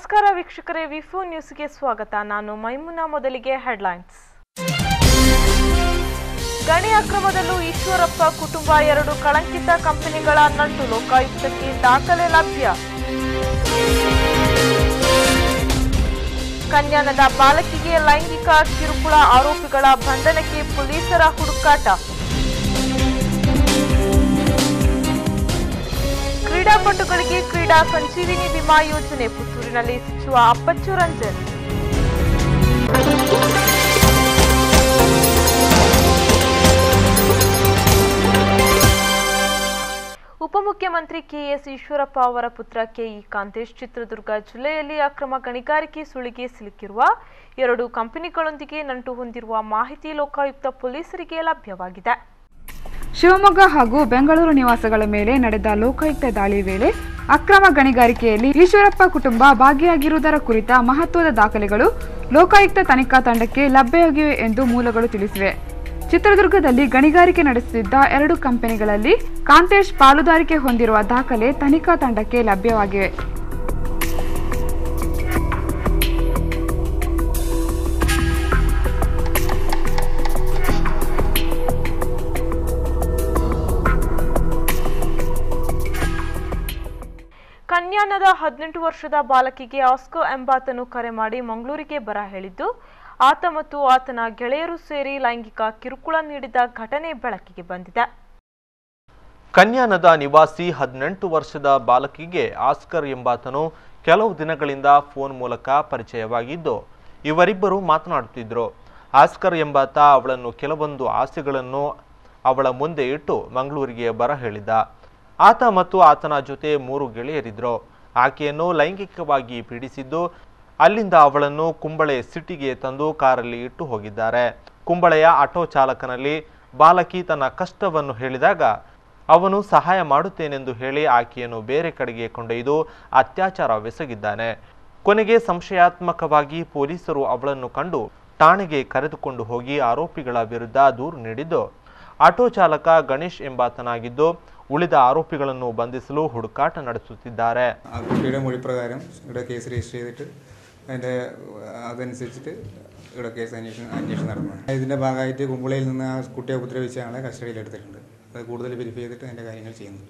ನಮಸ್ಕಾರ ವೀಕ್ಷಕರೇ ವಿಫೋ ನ್ಯೂಸ್ಗೆ ಸ್ವಾಗತ ನಾನು ಮೈಮುನಾ ಮೊದಲಿಗೆ ಹೆಡ್ಲೈನ್ಸ್ ಗಣಿ ಅಕ್ರಮದಲ್ಲೂ ಈಶ್ವರಪ್ಪ ಕುಟುಂಬ ಎರಡು ಕಳಂಕಿತ ಕಂಪನಿಗಳ ನಂಟು ಲೋಕಾಯುಕ್ತಕ್ಕೆ ದಾಖಲೆ ಲಭ್ಯ ಕನ್ಯಾನದ ಬಾಲಕಿಗೆ ಲೈಂಗಿಕ ಕಿರುಕುಳ ಆರೋಪಿಗಳ ಬಂಧನಕ್ಕೆ ಪೊಲೀಸರ ಹುಡುಕಾಟ ಕ್ರೀಡಾಪಟುಗಳಿಗೆ ಕ್ರೀಡಾ ಸಂಜೀವಿನಿ ವಿಮಾ ಯೋಜನೆ ಪುತ್ತೂರಿನಲ್ಲಿ ಸಚಿವ ಅಪ್ಪಚ್ಚು ರಂಜನ್ ಉಪಮುಖ್ಯಮಂತ್ರಿ ಕೆಎಸ್ ಈಶ್ವರಪ್ಪ ಅವರ ಪುತ್ರ ಕೆಇ ಕಾಂತೇಶ್ ಚಿತ್ರದುರ್ಗ ಜಿಲ್ಲೆಯಲ್ಲಿ ಅಕ್ರಮ ಗಣಿಗಾರಿಕೆ ಸುಳಿಗೆ ಸಿಲುಕಿರುವ ಎರಡು ಕಂಪನಿಗಳೊಂದಿಗೆ ನಂಟು ಹೊಂದಿರುವ ಮಾಹಿತಿ ಲೋಕಾಯುಕ್ತ ಪೊಲೀಸರಿಗೆ ಲಭ್ಯವಾಗಿದೆ ಶಿವಮೊಗ್ಗ ಹಾಗೂ ಬೆಂಗಳೂರು ನಿವಾಸಗಳ ಮೇಲೆ ನಡೆದ ಲೋಕಾಯುಕ್ತ ದಾಳಿ ವೇಳೆ ಅಕ್ರಮ ಗಣಿಗಾರಿಕೆಯಲ್ಲಿ ಈಶ್ವರಪ್ಪ ಕುಟುಂಬ ಭಾಗಿಯಾಗಿರುವುದರ ಕುರಿತ ಮಹತ್ವದ ದಾಖಲೆಗಳು ಲೋಕಾಯುಕ್ತ ತನಿಖಾ ತಂಡಕ್ಕೆ ಲಭ್ಯವಾಗಿವೆ ಎಂದು ಮೂಲಗಳು ತಿಳಿಸಿವೆ ಚಿತ್ರದುರ್ಗದಲ್ಲಿ ಗಣಿಗಾರಿಕೆ ನಡೆಸುತ್ತಿದ್ದ ಎರಡು ಕಂಪನಿಗಳಲ್ಲಿ ಕಾಂತೇಶ್ ಪಾಲುದಾರಿಕೆ ಹೊಂದಿರುವ ದಾಖಲೆ ತನಿಖಾ ತಂಡಕ್ಕೆ ಲಭ್ಯವಾಗಿವೆ ಕನ್ಯಾನದ ಹದಿನೆಂಟು ವರ್ಷದ ಬಾಲಕಿಗೆ ಆಸ್ಕೋ ಎಂಬಾತನು ಕರೆ ಮಾಡಿ ಮಂಗಳೂರಿಗೆ ಬರ ಹೇಳಿದ್ದು ಆತ ಮತ್ತು ಆತನ ಗೆಳೆಯರು ಸೇರಿ ಲೈಂಗಿಕ ಕಿರುಕುಳ ನೀಡಿದ ಘಟನೆ ಬೆಳಕಿಗೆ ಬಂದಿದೆ ಕನ್ಯಾನದ ನಿವಾಸಿ ಹದಿನೆಂಟು ವರ್ಷದ ಬಾಲಕಿಗೆ ಆಸ್ಕರ್ ಎಂಬಾತನು ಕೆಲವು ದಿನಗಳಿಂದ ಫೋನ್ ಮೂಲಕ ಪರಿಚಯವಾಗಿದ್ದು ಇವರಿಬ್ಬರು ಮಾತನಾಡುತ್ತಿದ್ದರು ಆಸ್ಕರ್ ಎಂಬಾತ ಅವಳನ್ನು ಕೆಲವೊಂದು ಆಸೆಗಳನ್ನು ಅವಳ ಮುಂದೆ ಇಟ್ಟು ಮಂಗಳೂರಿಗೆ ಬರ ಹೇಳಿದ ಆತ ಮತ್ತು ಆತನ ಜೊತೆ ಮೂರು ಗೆಳೆಯರಿದ್ರು ಆಕೆಯನ್ನು ಲೈಂಗಿಕವಾಗಿ ಪೀಡಿಸಿದ್ದು ಅಲ್ಲಿಂದ ಅವಳನ್ನು ಕುಂಬಳೆ ಸಿಟಿಗೆ ತಂದು ಕಾರಲ್ಲಿ ಇಟ್ಟು ಹೋಗಿದ್ದಾರೆ ಕುಂಬಳೆಯ ಆಟೋ ಚಾಲಕನಲ್ಲಿ ಬಾಲಕಿ ತನ್ನ ಕಷ್ಟವನ್ನು ಹೇಳಿದಾಗ ಅವನು ಸಹಾಯ ಮಾಡುತ್ತೇನೆಂದು ಹೇಳಿ ಆಕೆಯನ್ನು ಬೇರೆ ಕಡೆಗೆ ಕೊಂಡೊಯ್ದು ಅತ್ಯಾಚಾರವೆಸಗಿದ್ದಾನೆ ಕೊನೆಗೆ ಸಂಶಯಾತ್ಮಕವಾಗಿ ಪೊಲೀಸರು ಅವಳನ್ನು ಕಂಡು ಠಾಣೆಗೆ ಕರೆದುಕೊಂಡು ಹೋಗಿ ಆರೋಪಿಗಳ ವಿರುದ್ಧ ದೂರು ನೀಡಿದ್ದು ಆಟೋ ಚಾಲಕ ಗಣೇಶ್ ಎಂಬಾತನಾಗಿದ್ದು ಉಳಿದ ആരോപിಗಳನ್ನು ಬಂಧಿಸಲು ಹುಡುಕಾಟ നടത്തുತ್ತಿದ್ದಾರೆ ആ കുട്ടിയുടെ മൊഴി പ്രകാരം ഇവിടെ കേസ് രജിസ്റ്റർ ചെയ്തിട്ട് അതിൻ്റെ അതനുസരിച്ചിട്ട് ഇവിടെ കേസ് അന്വേഷണം അന്വേഷണം നടത്തുന്നത് ഇതിൻ്റെ ഭാഗമായിട്ട് കുമ്പളയിൽ നിന്ന് ആ കുട്ടിയെ ഉപദ്രവിച്ച ആളെ കസ്റ്റഡിയിൽ എടുത്തിട്ടുണ്ട് അത് കൂടുതൽ വെരിഫൈ ചെയ്തിട്ട് അതിൻ്റെ കാര്യങ്ങൾ ചെയ്യുന്നുണ്ട്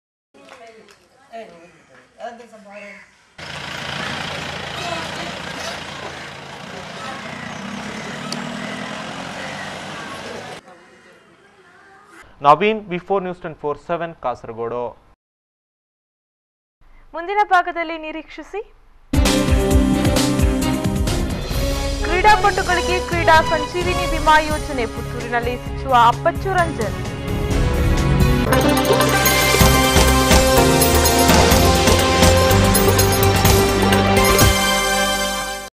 Naveen before news ten four seven Kasaragod ಮುಂದಿನ ಭಾಗದಲ್ಲಿ ನಿರೀಕ್ಷಿಸಿ ಕ್ರೀಡಾಪಟುಗಳಿಗೆ ಕ್ರೀಡಾ ಸಂಜೀವಿನಿ ವಿಮಾ ಯೋಜನೆ ಪುತ್ತೂರಿನಲ್ಲಿ ಸಚಿವ ಅಪ್ಪಚ್ಚು ರಂಜನ್